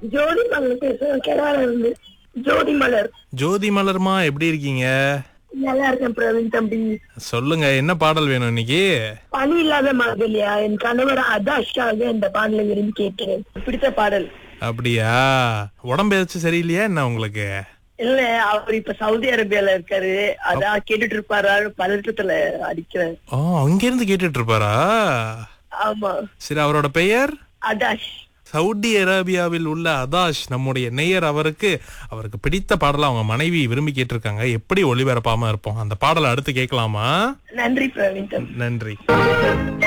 ஜோதி மலர் பேசுறேன் கெடால இருந்து ஜோதி மலர் ஜோதி மலர்மா எப்படி இருக்கீங்க நல்லா இருக்கேன் பிரவீன் தம்பி சொல்லுங்க என்ன பாடல் வேணும் இன்னைக்கு பணி இல்லாத மகளியா என் கணவர் அதாஷாக இந்த பாடலை விரும்பி கேட்கிறேன் பிடித்த பாடல் அப்படியா உடம்பு ஏதாச்சும் சரியில்லையா என்ன உங்களுக்கு இல்ல அவர் இப்ப சவுதி அரேபியால இருக்காரு அதான் கேட்டுட்டு இருப்பாரா பதற்றத்துல அடிக்கிறேன் ஓ அங்க இருந்து கேட்டுட்டு இருப்பாரா ஆமா சரி அவரோட பெயர் அதாஷ் சவுதி அரேபியாவில் உள்ள அதாஷ் நம்முடைய நேயர் அவருக்கு அவருக்கு பிடித்த பாடலை அவங்க மனைவி விரும்பி கேட்டிருக்காங்க எப்படி ஒளிபரப்பாம இருப்போம் அந்த பாடலை அடுத்து கேட்கலாமா நன்றி பிரவீன் தம்பி நன்றி